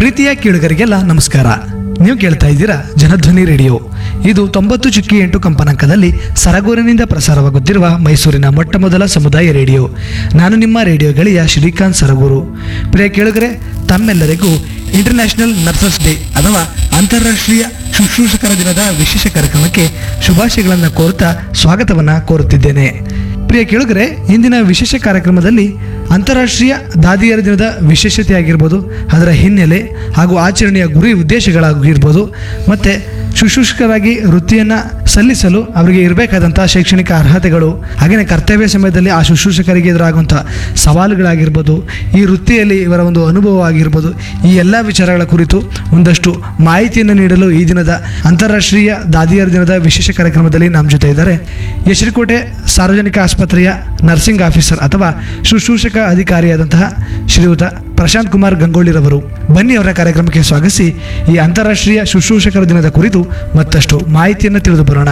ಪ್ರೀತಿಯ ಕೇಳುಗರಿಗೆಲ್ಲ ನಮಸ್ಕಾರ ನೀವು ಕೇಳ್ತಾ ಇದ್ದೀರಾ ಜನಧ್ವನಿ ರೇಡಿಯೋ ಇದು ತೊಂಬತ್ತು ಚುಕ್ಕಿ ಎಂಟು ಕಂಪನಾಂಕದಲ್ಲಿ ಸರಗೂರಿನಿಂದ ಪ್ರಸಾರವಾಗುತ್ತಿರುವ ಮೈಸೂರಿನ ಮೊಟ್ಟ ಮೊದಲ ಸಮುದಾಯ ರೇಡಿಯೋ ನಾನು ನಿಮ್ಮ ರೇಡಿಯೋ ಗೆಳೆಯ ಶ್ರೀಕಾಂತ್ ಸರಗೂರು ಪ್ರಿಯ ಕೇಳುಗರೆ ತಮ್ಮೆಲ್ಲರಿಗೂ ಇಂಟರ್ನ್ಯಾಷನಲ್ ನರ್ಸಸ್ ಡೇ ಅಥವಾ ಅಂತಾರಾಷ್ಟ್ರೀಯ ಶುಶ್ರೂಷಕರ ದಿನದ ವಿಶೇಷ ಕಾರ್ಯಕ್ರಮಕ್ಕೆ ಶುಭಾಶಯಗಳನ್ನು ಕೋರುತ್ತಾ ಸ್ವಾಗತವನ್ನು ಕೋರುತ್ತಿದ್ದೇನೆ ಪ್ರಿಯ ಕೇಳುಗರೆ ಇಂದಿನ ವಿಶೇಷ ಕಾರ್ಯಕ್ರಮದಲ್ಲಿ ಅಂತಾರಾಷ್ಟ್ರೀಯ ದಾದಿಯರ ದಿನದ ವಿಶೇಷತೆ ಆಗಿರ್ಬೋದು ಅದರ ಹಿನ್ನೆಲೆ ಹಾಗೂ ಆಚರಣೆಯ ಗುರಿ ಉದ್ದೇಶಗಳಾಗಿರ್ಬೋದು ಮತ್ತು ಶುಶ್ರೂಷಕರಾಗಿ ವೃತ್ತಿಯನ್ನು ಸಲ್ಲಿಸಲು ಅವರಿಗೆ ಇರಬೇಕಾದಂಥ ಶೈಕ್ಷಣಿಕ ಅರ್ಹತೆಗಳು ಹಾಗೆಯೇ ಕರ್ತವ್ಯ ಸಮಯದಲ್ಲಿ ಆ ಶುಶ್ರೂಷಕರಿಗೆ ಎದುರಾಗುವಂಥ ಸವಾಲುಗಳಾಗಿರ್ಬೋದು ಈ ವೃತ್ತಿಯಲ್ಲಿ ಇವರ ಒಂದು ಅನುಭವ ಆಗಿರ್ಬೋದು ಈ ಎಲ್ಲ ವಿಚಾರಗಳ ಕುರಿತು ಒಂದಷ್ಟು ಮಾಹಿತಿಯನ್ನು ನೀಡಲು ಈ ದಿನದ ಅಂತಾರಾಷ್ಟ್ರೀಯ ದಾದಿಯರ ದಿನದ ವಿಶೇಷ ಕಾರ್ಯಕ್ರಮದಲ್ಲಿ ನಮ್ಮ ಜೊತೆ ಇದ್ದಾರೆ ಯಶರಿಕೋಟೆ ಸಾರ್ವಜನಿಕ ಆಸ್ಪತ್ರೆಯ ನರ್ಸಿಂಗ್ ಆಫೀಸರ್ ಅಥವಾ ಶುಶ್ರೂಷಕ ಅಧಿಕಾರಿಯಾದಂತಹ ಶ್ರೀಯುತ ಪ್ರಶಾಂತ್ ಕುಮಾರ್ ಗಂಗೋಳಿರವರು ಬನ್ನಿ ಅವರ ಕಾರ್ಯಕ್ರಮಕ್ಕೆ ಸ್ವಾಗತಿಸಿ ಈ ಅಂತಾರಾಷ್ಟ್ರೀಯ ಶುಶ್ರೂಷಕರ ದಿನದ ಕುರಿತು ಮತ್ತಷ್ಟು ಮಾಹಿತಿಯನ್ನು ತಿಳಿದು ಬರೋಣ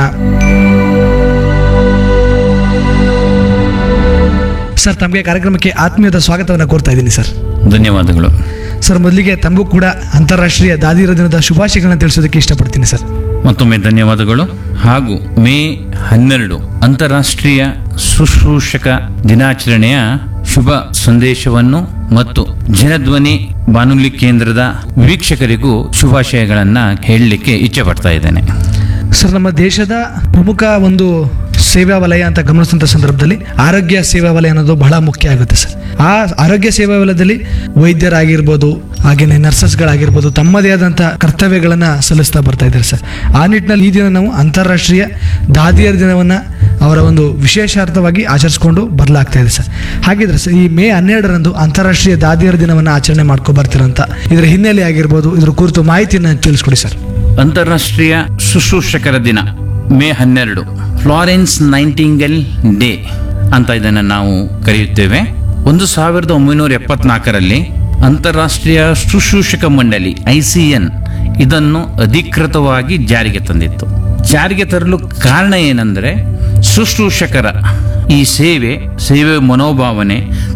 ಸರ್ ತಮಗೆ ಕಾರ್ಯಕ್ರಮಕ್ಕೆ ಆತ್ಮೀಯದ ಸ್ವಾಗತವನ್ನು ಕೋರ್ತಾ ಇದ್ದೀನಿ ಸರ್ ಧನ್ಯವಾದಗಳು ಸರ್ ಮೊದಲಿಗೆ ತಮಗೂ ಕೂಡ ಅಂತಾರಾಷ್ಟ್ರೀಯ ದಾದಿಯರ ದಿನದ ಶುಭಾಶಯಗಳನ್ನು ತಿಳಿಸೋದಕ್ಕೆ ಇಷ್ಟಪಡ್ತೀನಿ ಸರ್ ಮತ್ತೊಮ್ಮೆ ಧನ್ಯವಾದಗಳು ಹಾಗೂ ಮೇ ಹನ್ನೆರಡು ಅಂತಾರಾಷ್ಟ್ರೀಯ ಶುಶ್ರೂಷಕ ದಿನಾಚರಣೆಯ ಶುಭ ಸಂದೇಶವನ್ನು ಮತ್ತು ಜನಧ್ವನಿ ಬಾನುಲಿ ಕೇಂದ್ರದ ವೀಕ್ಷಕರಿಗೂ ಶುಭಾಶಯಗಳನ್ನ ಹೇಳಲಿಕ್ಕೆ ಇಚ್ಛೆ ಪಡ್ತಾ ಇದ್ದೇನೆ ಸರ್ ನಮ್ಮ ದೇಶದ ಪ್ರಮುಖ ಒಂದು ಸೇವಾ ವಲಯ ಅಂತ ಗಮನಿಸಿದಂಥ ಸಂದರ್ಭದಲ್ಲಿ ಆರೋಗ್ಯ ಸೇವಾ ವಲಯ ಅನ್ನೋದು ಬಹಳ ಮುಖ್ಯ ಆಗುತ್ತೆ ಸರ್ ಆ ಆರೋಗ್ಯ ಸೇವಾ ವಲಯದಲ್ಲಿ ವೈದ್ಯರಾಗಿರ್ಬೋದು ಹಾಗೆಯೇ ನರ್ಸಸ್ಗಳಾಗಿರ್ಬೋದು ತಮ್ಮದೇ ಆದಂಥ ಕರ್ತವ್ಯಗಳನ್ನು ಸಲ್ಲಿಸ್ತಾ ಬರ್ತಾ ಇದ್ದಾರೆ ಸರ್ ಆ ನಿಟ್ಟಿನಲ್ಲಿ ಈ ದಿನ ನಾವು ಅಂತಾರಾಷ್ಟ್ರೀಯ ದಾದಿಯರ ದಿನವನ್ನು ಅವರ ಒಂದು ವಿಶೇಷಾರ್ಥವಾಗಿ ಆಚರಿಸ್ಕೊಂಡು ಬದಲಾಗ್ತಾ ಇದೆ ಸರ್ ಹಾಗಿದ್ರೆ ಸರ್ ಈ ಮೇ ಹನ್ನೆರಡರಂದು ಅಂತಾರಾಷ್ಟ್ರೀಯ ದಾದಿಯರ ದಿನವನ್ನು ಆಚರಣೆ ಮಾಡ್ಕೊ ಬರ್ತಿರಂತ ಇದರ ಹಿನ್ನೆಲೆ ಆಗಿರ್ಬೋದು ಇದ್ರ ಕುರಿತು ಮಾಹಿತಿಯನ್ನು ತಿಳಿಸ್ಕೊಡಿ ಸರ್ ಅಂತಾರಾಷ್ಟ್ರೀಯ ಶುಶ್ರೂಷಕರ ದಿನ ಮೇ ಹನ್ನೆರಡು ಫ್ಲಾರೆನ್ಸ್ ನೈಂಟಿಂಗಲ್ ಡೇ ಅಂತ ಇದನ್ನು ನಾವು ಕರೆಯುತ್ತೇವೆ ಒಂದು ಸಾವಿರದ ಒಂಬೈನೂರ ಎಪ್ಪತ್ನಾಲ್ಕರಲ್ಲಿ ಅಂತಾರಾಷ್ಟ್ರೀಯ ಶುಶ್ರೂಷಕ ಮಂಡಳಿ ಐ ಸಿ ಎನ್ ಇದನ್ನು ಅಧಿಕೃತವಾಗಿ ಜಾರಿಗೆ ತಂದಿತ್ತು ಜಾರಿಗೆ ತರಲು ಕಾರಣ ಏನೆಂದರೆ ಶುಶ್ರೂಷಕರ ಈ ಸೇವೆ ಸೇವೆ ಮನೋಭಾವನೆ